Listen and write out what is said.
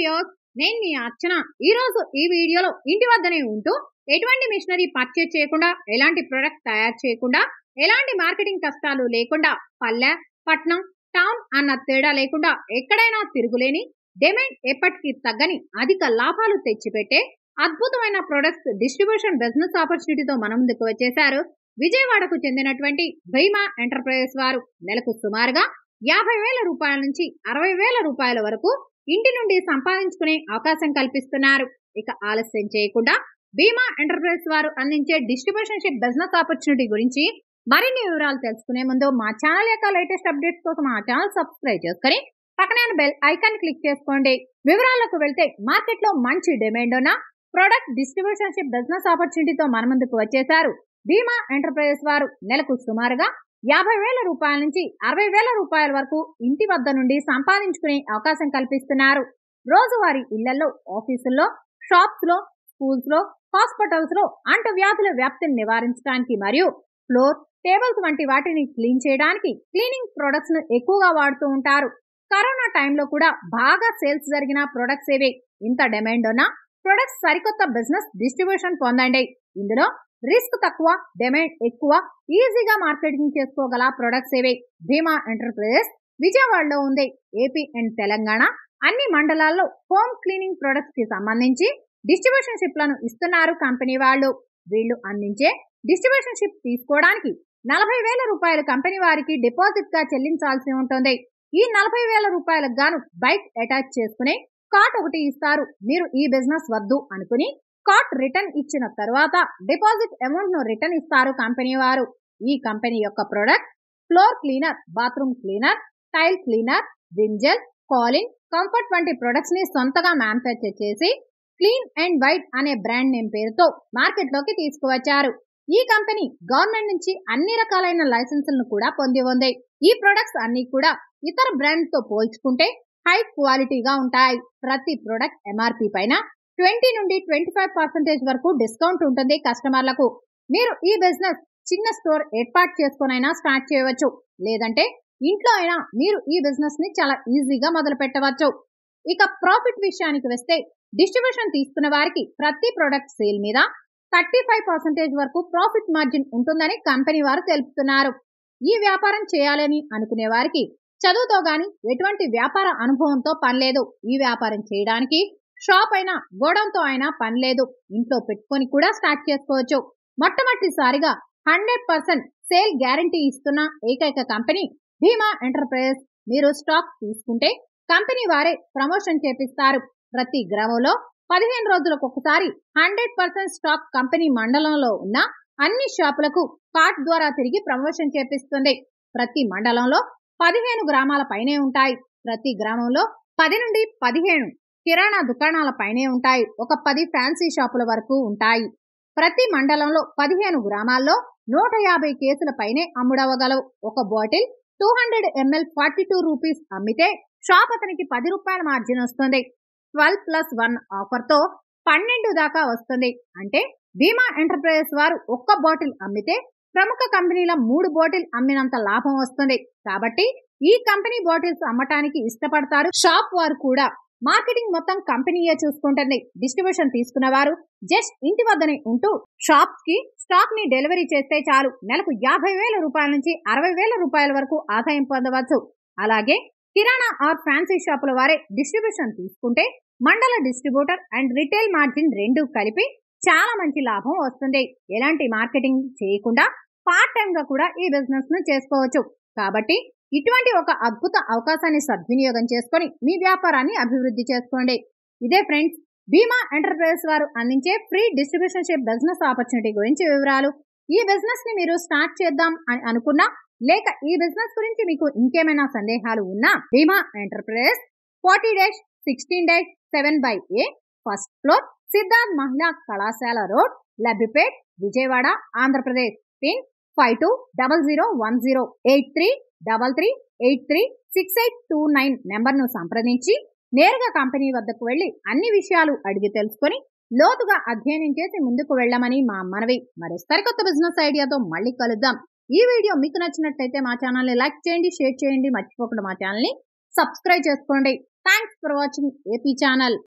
viewers నేను మీ అర్చన ఈ రోజు ఈ వీడియోలో ఇంటి వద్దనే ఉంటూ ఎటువంటి మిషనరీ పర్చేజ్ చేయకుండా ఎలాంటి ప్రొడక్ట్ తయారు చేయకుండా ఎలాంటి మార్కెటింగ్ కష్టాలు లేకుండా పల్లె పట్నం టౌన్ అన్న తేడా లేకుండా ఎక్కడైనా తిరుగులేని డిమాండ్ ఎప్పటికీ తగ్గని అధిక లాభాలు తెచ్చిపెట్టే అద్భుతమైన ప్రొడక్ట్స్ డిస్ట్రిబ్యూషన్ బిజినెస్ ఆపర్చునిటీతో మన ముందుకు వచ్చేశారు విజయవాడకు చెందినటువంటి భీమా ఎంటర్ప్రైజెస్ వారు నెలకు సుమారుగా యాభై వేల రూపాయల నుంచి అరవై వేల రూపాయల వరకు ఇంటి నుండి సంపాదించుకునే అవకాశం కల్పిస్తున్నారు ఇక ఆలస్యం చేయకుండా భీమా ఎంటర్ప్రైజ్ వారు అందించే డిస్ట్రిబ్యూషన్షిప్ బిజినెస్ ఆపర్చునిటీ గురించి మరిన్ని వివరాలు తెలుసుకునే ముందు మా ఛానల్ యొక్క లేటెస్ట్ అప్డేట్స్ కోసం మా ఛానల్ సబ్స్క్రైబ్ చేసుకుని పక్కనే బెల్ ఐకాన్ క్లిక్ చేసుకోండి వివరాలకు వెళ్తే మార్కెట్ లో మంచి డిమాండ్ ఉన్న ప్రొడక్ట్ డిస్ట్రిబ్యూషన్షిప్ బిజినెస్ ఆపర్చునిటీతో మన ముందుకు వచ్చేశారు భీమా ఎంటర్ప్రైజెస్ వారు నెలకు సుమారుగా యాభై వేల రూపాయల నుంచి అరవై వేల రూపాయల వరకు ఇంటి వద్ద నుండి సంపాదించుకునే అవకాశం కల్పిస్తున్నారు రోజువారీ ఇళ్లలో ఆఫీసుల్లో షాప్స్ లో స్కూల్స్ లో హాస్పిటల్స్ లో అంటువ్యాధుల వ్యాప్తిని నివారించడానికి మరియు ఫ్లోర్ టేబుల్స్ వంటి వాటిని క్లీన్ చేయడానికి క్లీనింగ్ ప్రొడక్ట్స్ ను ఎక్కువగా వాడుతూ ఉంటారు కరోనా టైంలో కూడా బాగా సేల్స్ జరిగిన ప్రొడక్ట్స్ ఏవే ఇంత డిమాండ్ ఉన్న ప్రొడక్ట్స్ సరికొత్త బిజినెస్ డిస్ట్రిబ్యూషన్ పొందండి ఇందులో రిస్క్ తక్కువ డిమాండ్ ఎక్కువ ఈజీగా మార్కెటింగ్ చేసుకోగల ప్రొడక్ట్స్ ఏవే భీమా ఎంటర్ప్రైజెస్ విజయవాడలో ఉంది ఏపీ అండ్ తెలంగాణ అన్ని మండలాల్లో హోమ్ క్లీనింగ్ ప్రొడక్ట్స్ కి సంబంధించి డిస్ట్రిబ్యూషన్ షిప్లను ఇస్తున్నారు కంపెనీ వాళ్ళు వీళ్ళు అందించే డిస్ట్రిబ్యూషన్ షిప్ తీసుకోవడానికి నలభై వేల రూపాయలు కంపెనీ వారికి డిపాజిట్ గా చెల్లించాల్సి ఉంటుంది ఈ నలభై వేల రూపాయలకు గాను బైక్ అటాచ్ చేసుకునే కార్ట్ ఒకటి ఇస్తారు మీరు ఈ బిజినెస్ వద్దు అనుకుని కార్ట్ రిటర్న్ ఇచ్చిన తర్వాత డిపాజిట్ అమౌంట్ ను రిటర్న్ ఇస్తారు కంపెనీ వారు ఈ కంపెనీ యొక్క product floor cleaner bathroom cleaner tile cleaner వింజల్ కాలిన్ comfort వంటి ప్రొడక్ట్స్ ని సొంతగా మ్యానుఫ్యాక్చర్ చేసి క్లీన్ అండ్ వైట్ అనే బ్రాండ్ నేమ్ పేరుతో మార్కెట్ లోకి తీసుకువచ్చారు ఈ కంపెనీ గవర్నమెంట్ నుంచి అన్ని రకాలైన లైసెన్సులను కూడా పొంది ఉంది ఈ ప్రొడక్ట్స్ అన్ని కూడా ఇతర బ్రాండ్ తో పోల్చుకుంటే హై క్వాలిటీగా ఉంటాయి ప్రతి ప్రొడక్ట్ ఎంఆర్పి పైన ట్వంటీ నుండి ట్వంటీ ఫైవ్ పర్సెంటేజ్ వరకు డిస్కౌంట్ ఉంటుంది కస్టమర్లకు మీరు ఈ బిజినెస్ చిన్న స్టోర్ ఏర్పాటు చేసుకునైనా స్టార్ట్ చేయవచ్చు లేదంటే ఇంట్లో అయినా మీరు ఈ బిజినెస్ ని చాలా ఈజీగా మొదలు పెట్టవచ్చు ఇక ప్రాఫిట్ విషయానికి వస్తే డిస్ట్రిబ్యూషన్ తీసుకున్న వారికి ప్రతి ప్రొడక్ట్ సేల్ మీద థర్టీ ఫైవ్ పర్సెంటేజ్ వరకు ప్రాఫిట్ మార్జిన్ ఉంటుందని కంపెనీ వారు తెలుపుతున్నారు ఈ వ్యాపారం చేయాలని అనుకునే వారికి చదువుతో గాని ఎటువంటి వ్యాపార అనుభవంతో పనిలేదు ఈ వ్యాపారం చేయడానికి షాప్ అయినా గోడంతో అయినా పని లేదు ఇంట్లో పెట్టుకొని కూడా స్టార్ట్ చేసుకోవచ్చు మొట్టమొదటిసారిగా హండ్రెడ్ పర్సెంట్ సేల్ గ్యారంటీ ఇస్తున్న ఏకైక కంపెనీ భీమా ఎంటర్ప్రైజెస్ మీరు స్టాక్ తీసుకుంటే కంపెనీ వారే ప్రమోషన్ చేపిస్తారు ప్రతి గ్రామంలో పదిహేను రోజులకు ఒకసారి హండ్రెడ్ పర్సెంట్ స్టాక్ కంపెనీ మండలంలో ఉన్న అన్ని షాపులకు కార్ట్ ద్వారా తిరిగి ప్రమోషన్ చేపిస్తుంది ప్రతి మండలంలో పదిహేను గ్రామాల పైనే ఉంటాయి ప్రతి గ్రామంలో పది నుండి పదిహేను కిరాణా దుకాణాల పైనే ఉంటాయి ఒక పది ఫ్యాన్సీ షాపుల వరకు ఉంటాయి ప్రతి మండలంలో పదిహేను గ్రామాల్లో నూట యాభై కేసుల పైనే అమ్ముడవగలవు ఒక bottle two hundred ML forty two rupees అమ్మితే షాప్ అతనికి పది రూపాయల మార్జిన్ వస్తుంది ట్వెల్వ్ ప్లస్ వన్ ఆఫర్ తో పన్నెండు దాకా వస్తుంది అంటే భీమా ఎంటర్ప్రైజెస్ వారు ఒక్క బాటిల్ అమ్మితే ప్రముఖ కంపెనీల మూడు బాటిల్ అమ్మినంత లాభం వస్తుంది కాబట్టి ఈ కంపెనీ బాటిల్స్ అమ్మటానికి ఇష్టపడతారు షాప్ వారు కూడా మార్కెటింగ్ మొత్తం కంపెనీయే చూసుకుంటుంది డిస్ట్రిబ్యూషన్ తీసుకున్న వారు జస్ట్ ఇంటి వద్దనే ఉంటూ షాప్స్ కి స్టాక్ ని డెలివరీ చేస్తే చాలు నెలకు యాభై వేల రూపాయల నుంచి అరవై వేల రూపాయల వరకు ఆదాయం పొందవచ్చు అలాగే కిరాణా ఆర్ ఫ్యాన్సీ షాపుల వారే డిస్ట్రిబ్యూషన్ తీసుకుంటే మండల డిస్ట్రిబ్యూటర్ అండ్ రిటైల్ మార్జిన్ రెండు కలిపి చాలా మంచి లాభం వస్తుంది ఎలాంటి మార్కెటింగ్ చేయకుండా పార్ట్ టైం గా కూడా ఈ బిజినెస్ ను చేసుకోవచ్చు కాబట్టి ఇటువంటి ఒక అద్భుత అవకాశాన్ని సద్వినియోగం చేసుకొని మీ వ్యాపారాన్ని అభివృద్ధి చేసుకోండి ఇదే ఫ్రెండ్స్ భీమా ఎంటర్ప్రైజెస్ వారు అందించే free distributionship business opportunity గురించి వివరాలు ఈ బిజినెస్ ని మీరు స్టార్ట్ చేద్దాం అని అనుకున్నా లేక ఈ బిజినెస్ గురించి మీకు ఇంకేమైనా సందేహాలు ఉన్నా Bheema enterprises forty dash sixteen dash seven by A first floor Siddharth మహిళా కళాశాల road Labbipet Vijayawada Andhra Pradesh pin five two double zero one zero eight three double three eight three six eight two nine నెంబర్ను సంప్రదించి నేరుగా కంపెనీ వద్దకు వెళ్లి అన్ని విషయాలు అడిగి తెలుసుకొని లోతుగా అధ్యయనం చేసి ముందుకు వెళ్ళమని మా మనవి మరి సరికొత్త బిజినెస్ ఐడియాతో మళ్ళీ కలుద్దాం ఈ వీడియో మీకు నచ్చినట్లయితే మా ఛానల్ని లైక్ చేయండి షేర్ చేయండి మర్చిపోకుండా మా ఛానల్ని సబ్స్క్రైబ్ చేసుకోండి thanks for watching AP channel